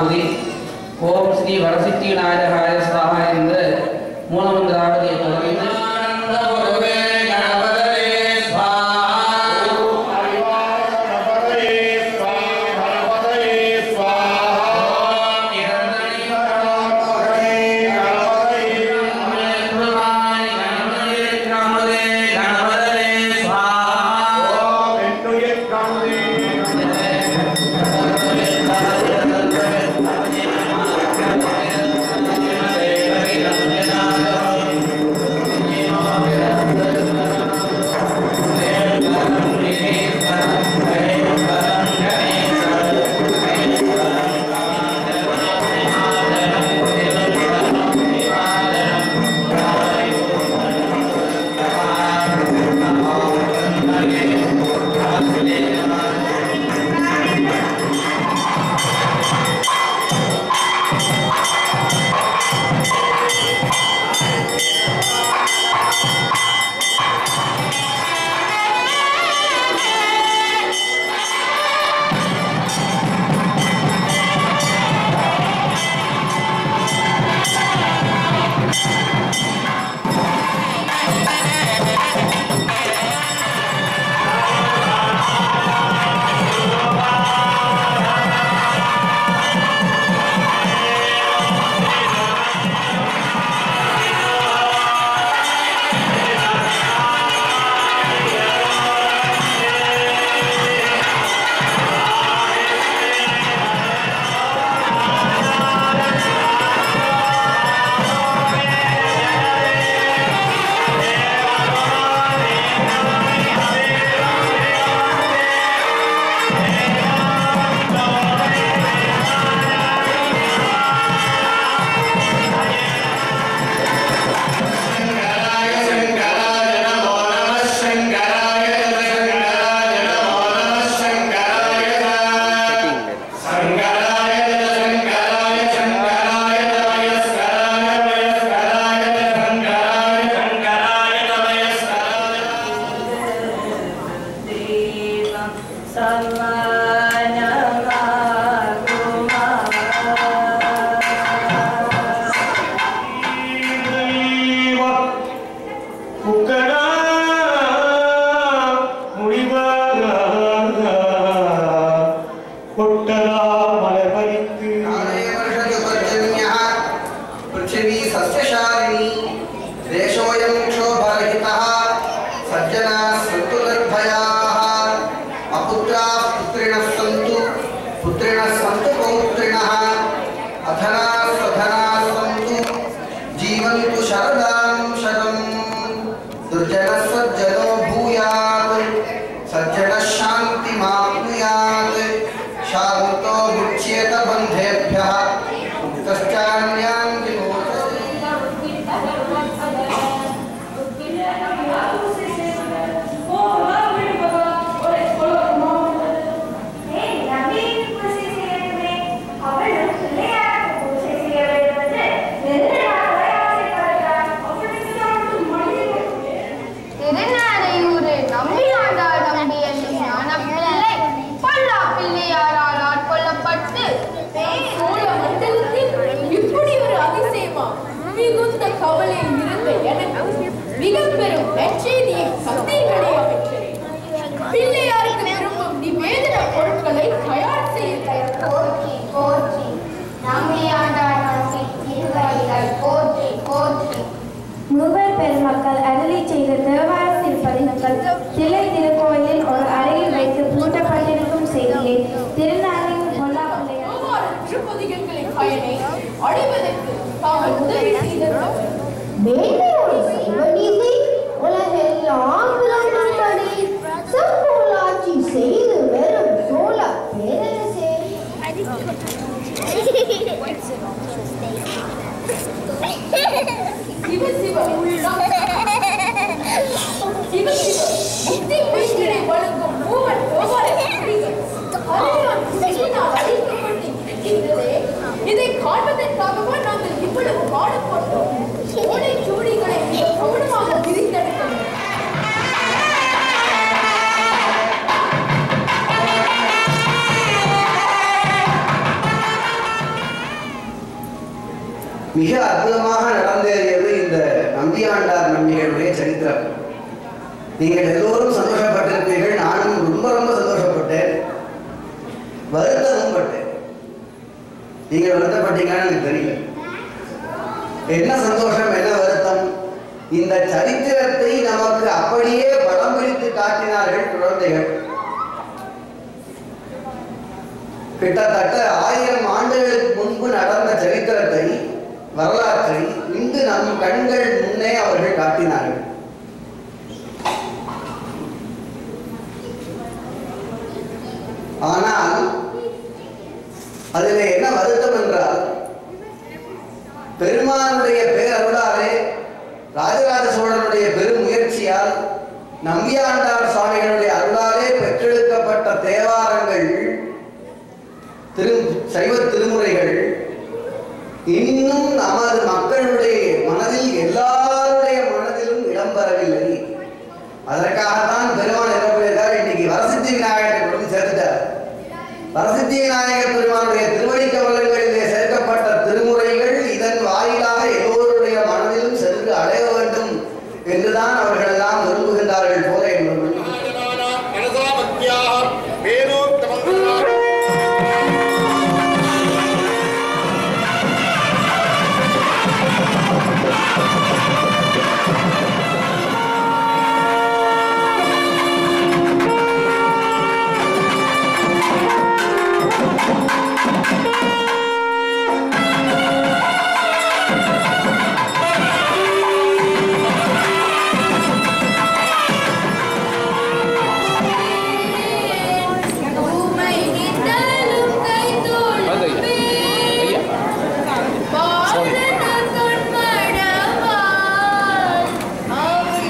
பூர்ணாகுதி ஓம் ஸ்ரீ வரசித்தி நாயகாய சுவாஹா என்று மூலமந்திராவதியை தொடர்ந்து पृथिवी सस्यशालिनी देशोऽयं क्षोभरहितः सज्जनाः सन्तु निर्भयाः अपुत्राः पुत्रिणः सन्तु पुत्रिणः सन्तु पौत्रिणः अधनाः स्वधनाः सन्तु जीवन्तु शरदां शतम् दुर्जनः सज्जनो भूयात् सज्जनः शान्तिमाप्नुयात् शान्तो मुच्येत बन्धेभ्यः मुक्तश्चान्यान् विमोचते திருநாரையூரு நம்பியாண்டார் நம்பி என்னும் ஞானப்பிள்ளை பல்லா பிள்ளையாரால் ஆட்கொள்ளப்பட்டு சோழ மண்டலத்தில் இப்படி ஒரு அதிசயமா மிகுந்த கவலையில் இருந்த எனக்கு மிக பெரும் நற்செய்தியை சந்தைகளே பெற்றேன் பிள்ளையாருக்கு விரும்பும் நிவேதன பொருட்களை தயார் செய்ய போற்றி போற்றி நம்பியாண்டார் நம்பி திருவடிகள் போற்றி போற்றி முகவர் பெருமக்கள் அருளி செய்த தேவார திருப்பதிகங்கள் தில்லை திருக்கோயிலில் ஒரு அறையில் வைத்து பூட்டப்பட்டிருக்கும் செய்தியை திருநாளையும் கொல்லா பிள்ளையார் ஒவ்வொரு திருப்பதிகளின் பயனை அடைவதற்கு தாங்கள் உதவி செய்தவர் மேன்மையோடு செய்வனீதி உலகெல்லாம் விளங்கும்படி செம்பொருளாட்சி செய்து வெறும் சோழ பேரரசே சிவ சிவ சிவ சிவ முக்தி பெண்களை வழங்கும் மூவன் கோபால குடிகள் அரையான் சிவனால் அழிக்கப்பட்டு இருக்கின்றதே இதை காண்பதற்காகவா நாங்கள் இவ்வளவு பாடுபட்டோம் ஓடை ஜோடிகளை மிக கவனமாக பிரித்தெடுக்க வேண்டும் மிக அற்புதமாக நடந்தேறியது இந்த நம்பியாண்டார் நம்பிகளுடைய சரித்திரம் நீங்கள் எல்லோரும் சந்தோஷப்பட்டிருப்பீர்கள் நானும் ரொம்ப ரொம்ப சந்தோஷப்பட்டேன் வருத்தமும் பட்டேன் நீங்கள் வருத்தப்பட்டீங்கன்னு எனக்கு தெரியல என்ன சந்தோஷம் என்ன வருத்தம் இந்த சரித்திரத்தை நமக்கு அப்படியே படம் பிடித்து காட்டினார்கள் குழந்தைகள் கிட்டத்தட்ட ஆயிரம் ஆண்டுகளுக்கு முன்பு நடந்த சரித்திரத்தை வரலாற்றை இன்று நம் கண்கள் முன்னே அவர்கள் காட்டினார்கள் ஆனால் அதில் என்ன வருத்தம் என்றால் பெருமானுடைய பேரருளாலே ராஜராஜ சோழனுடைய பெரும் முயற்சியால் நம்பியாண்டார் சுவாமிகளுடைய அருளாலே பெற்றெடுக்கப்பட்ட தேவாரங்கள் திரு சைவ திருமுறைகள் இன்னும் நமது மக்களுடைய மனதில் எல்லாருடைய மனதிலும் இடம்பெறவில்லை அதற்காகத்தான் பெருமான் என்ன பண்ணியிருக்கார் இன்னைக்கு வரசித்தி விநாயகரை கொண்டு சேர்த்துட்டார் வரசித்தி விநாயகர் பெருமானுடைய திருவடி கமலங்களிலே சேர்க்கப்பட்ட திருமுறைகள் இதன் வாயிலாக எல்லோருடைய மனதிலும் சென்று அடைய வேண்டும் என்றுதான் அவர்கள் எல்லாம் விரும்புகின்றார்கள் போல என்பது ஊமை நித்தலும் கைதோளுமே பாரத தொன்மடவாள் அவள்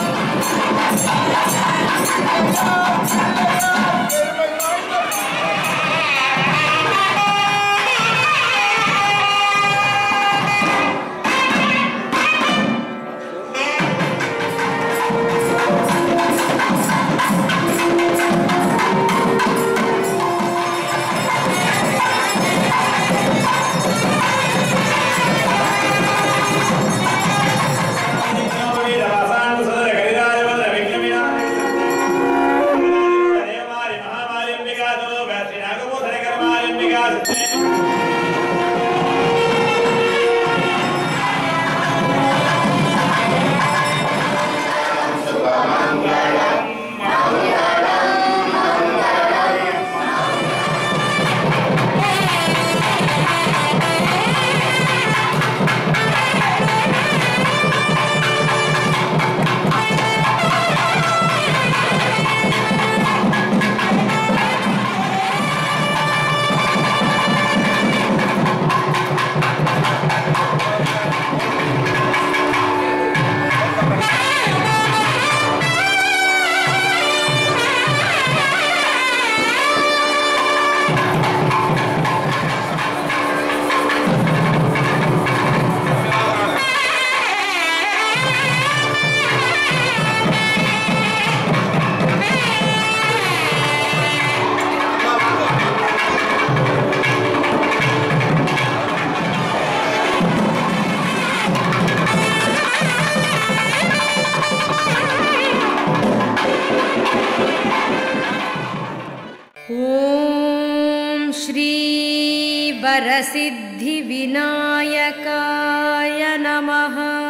ॐ श्री वरसिद्धिविनायकाय नमः